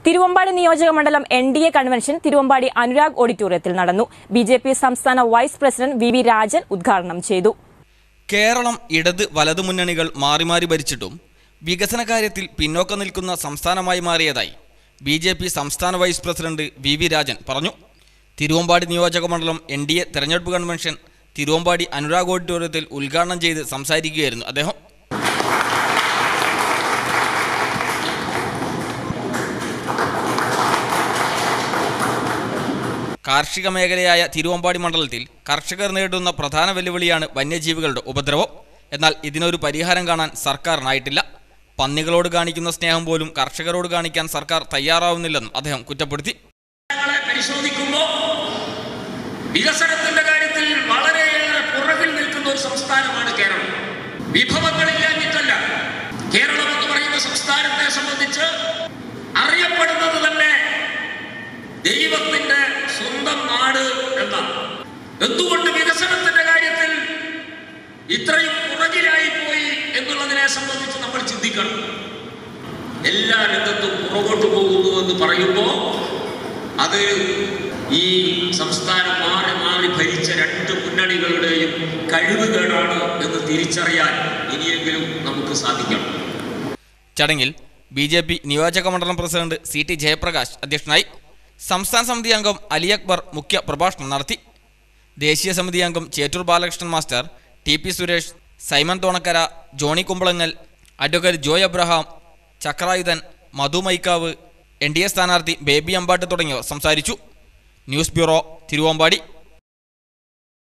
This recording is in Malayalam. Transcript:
തിരുവമ്പാടി നിയോജക മണ്ഡലം N D A convention Thiruvambady Anurag ഓഡിറ്റോറിയത്തിൽ നടന്നു ബി ജെ പി സംസ്ഥാന vice president V V Rajan ഉദ്ഘാടനം ചെയ്തു കേരളം ഇടത് വലതു മുന്നണികൾ മാറി മാറി ഭരിച്ചിട്ടും വികസന കാര്യത്തിൽ പിന്നോക്കം നിൽക്കുന്ന സംസ്ഥാനമായി മാറിയതായി ബി ജെ പി സംസ്ഥാന vice president V V Rajan പറഞ്ഞു തിരുവമ്പാടി നിയോജക മണ്ഡലം എൻ ഡി എ തെരഞ്ഞെടുപ്പ് കൺവെൻഷൻ തിരുവമ്പാടി അനുരാഗ് ഓഡിറ്റോറിയത്തിൽ ഉദ്ഘാടനം ചെയ്ത് സംസാരിക്കുകയായിരുന്നു അദ്ദേഹം കാർഷിക മേഖലയായ തിരുവമ്പാടി മണ്ഡലത്തിൽ കർഷകർ നേരിടുന്ന പ്രധാന വെല്ലുവിളിയാണ് വന്യജീവികളുടെ ഉപദ്രവം എന്നാൽ ഇതിനൊരു പരിഹാരം കാണാൻ സർക്കാരിനായിട്ടില്ല പന്നികളോട് കാണിക്കുന്ന സ്നേഹം പോലും കർഷകരോട് കാണിക്കാൻ സർക്കാർ തയ്യാറാവുന്നില്ലെന്നും അദ്ദേഹം കുറ്റപ്പെടുത്തി ങ്ങളെ പരിശോധിക്കുമ്പോൾ വികസനത്തിന്റെ കാര്യത്തിൽ വളരെയേറെ പുറകിൽ നിൽക്കുന്ന ഒരു സംസ്ഥാനമാണ് കേരളം വിഭവങ്ങളില്ലാഞ്ഞിട്ടല്ല കേരളം എന്ന് പറയുന്ന സംസ്ഥാനത്തെ സംബന്ധിച്ച് അറിയപ്പെടുന്നത് തന്നെ ദൈവത്തിന്റെ സ്വന്തം നാട് എന്നാണ് എന്തുകൊണ്ട് വികസനത്തിന്റെ കാര്യത്തിൽ ഇത്രയും പുറകിലായി പോയി എന്നുള്ളതിനെ സംബന്ധിച്ച് നമ്മൾ ചിന്തിക്കണം എല്ലാ രംഗത്തും പുറകോട്ട് പോകുന്നു എന്ന് പറയുമ്പോൾ അത് ഈ സംസ്ഥാനം മാറി മാറി ഭരിച്ച രണ്ട് മുന്നണികളുടെയും കഴിവുകേടാണ് എന്ന് തിരിച്ചറിയാൻ ഇനിയെങ്കിലും നമുക്ക് സാധിക്കണം ചടങ്ങിൽ ബി ജെ പി നിയോജക മണ്ഡലം പ്രസിഡന്റ് സി ടി ജയപ്രകാശ് അധ്യക്ഷനായി സംസ്ഥാന സമിതി അംഗം അലി അക്ബർ മുഖ്യ പ്രഭാഷണം നടത്തി ദേശീയ സമിതി അംഗം Chettoor Balakrishnan master T P Suresh Simon Thonakkara Johny Kumbalangal advocate Joy Abraham Chakrayudhan Madhu Maikkavu N D A സ്ഥാനാർത്ഥി ബേബി അമ്പാട്ട് തുടങ്ങിയവർ സംസാരിച്ചു ന്യൂസ് ബ്യൂറോ തിരുവമ്പാടി